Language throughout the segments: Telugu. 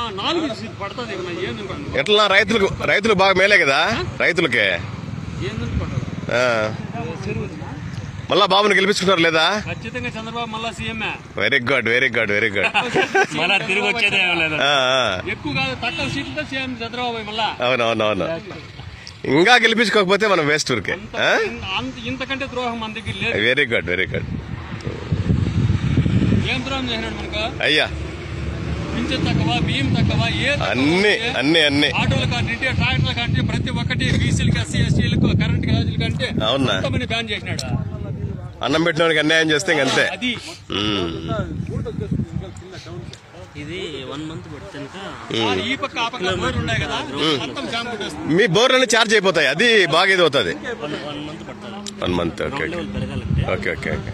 నాలుగు సీట్లు పడుతుంది ఇక మరి ఏంది అనుకోండి. ఎట్లా రైతులకు రైతులకు బాగా మేలే కదా రైతులకే ఏంది అనుకోండి. ఆ. మళ్ళా బాబుని గెలిపించుకుంటారు లేదా ఖచ్చితంగా చంద్రబాబు మళ్ళా సీఎంఏ very good very good very good మళ్ళా తిరిగి వచ్చేదే ఏం లేదు ఎక్కువ కాదు తక్కువ సీట్లతో సీఎం చంద్రబాబు మళ్ళా అవునవునవును ఇంకా గెలిపించుకోకపోతే మనం వేస్ట్ ఊరికే అంత- అంత ఇంతకంటే ద్రోహం మన దగ్గర లేదు వెరీ గుడ్ వెరీ గుడ్ ఏం ద్రోహం చేసినాడు మనకు అయ్యా పింఛన్ తక్కువ బియ్యం తక్కువ ఏ తక్కువ అన్ని ఉంటే అన్ని అన్ని ఆటోల కంటే ట్రాక్టర్ల కంటే ప్రతి ఒక్కటి బీసీలకి ఎస్సీ ఎస్టీలకు కరెంట్ గాజుల కంటే అవునా? మొత్తమని బ్యాన్ చేసినాడు అన్నం పెట్టినోడికి అన్యాయం చేస్తే ఇంకంతే అది ఉమ్. ఇది వన్ మంత్ పడుతుంది ఆ ఈ పక్క ఆ పక్క బోర్లు ఉన్నాయి కదా మొత్తం జామ్ కొట్టేస్తుంది మీ బోర్లన్నీ ఛార్జ్ అయిపోతాయి అది బాగా ఇది అవుతుంది వన్ వన్ మంత్ పడుతుంది one month okay ground okay level పెరగాలంటే ఓకే ఓకే ఓకే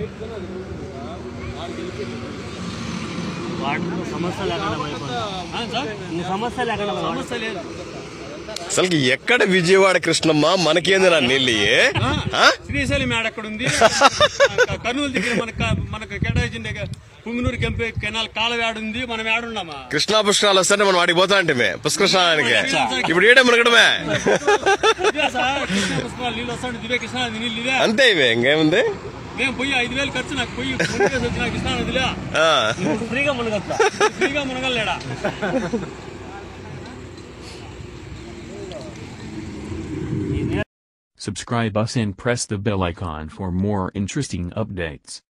వాటితో సమస్య లేకుండా అయిపోతుంది ఆ, సార్ ఇంక సమస్య లేకుండా సమస్య లేదు అసలుకి ఎక్కడ విజయవాడ కృష్ణమ్మ మనకేంది నా నీళ్ళు ఇయ్యి? ఆ? శ్రీశైలం మేడ అక్కడ ఉంది కర్నూలు దగ్గర మనకు మనకు కేటాయించింది పుంగనూరు కెంపే కెనాల్ కాలవేడ ఉంది మనం ఏడున్నామా కృష్ణా పుష్కరాలు వస్తే మనం వాడికి పోతా అంటే పుష్కృష్ణానికి ఇప్పుడు ఈడే మునగడమే ఇదే సార్ కృష్ణా పుష్కరాలు నీళ్ళు వస్తాడు దివే కృష్ణా నది నీళ్ళు ఇదే అంతే ఇవే ఇంకేముంది మేము పోయి ఐదు వేలు ఖర్చు నాకు పోయి మునిగేసి వచ్చిన కృష్ణా నదిలే ఆ. ఫ్రీగా మునగొచ్చా ఫ్రీగా మునగలేడా Subscribe us and press the bell icon for more interesting updates.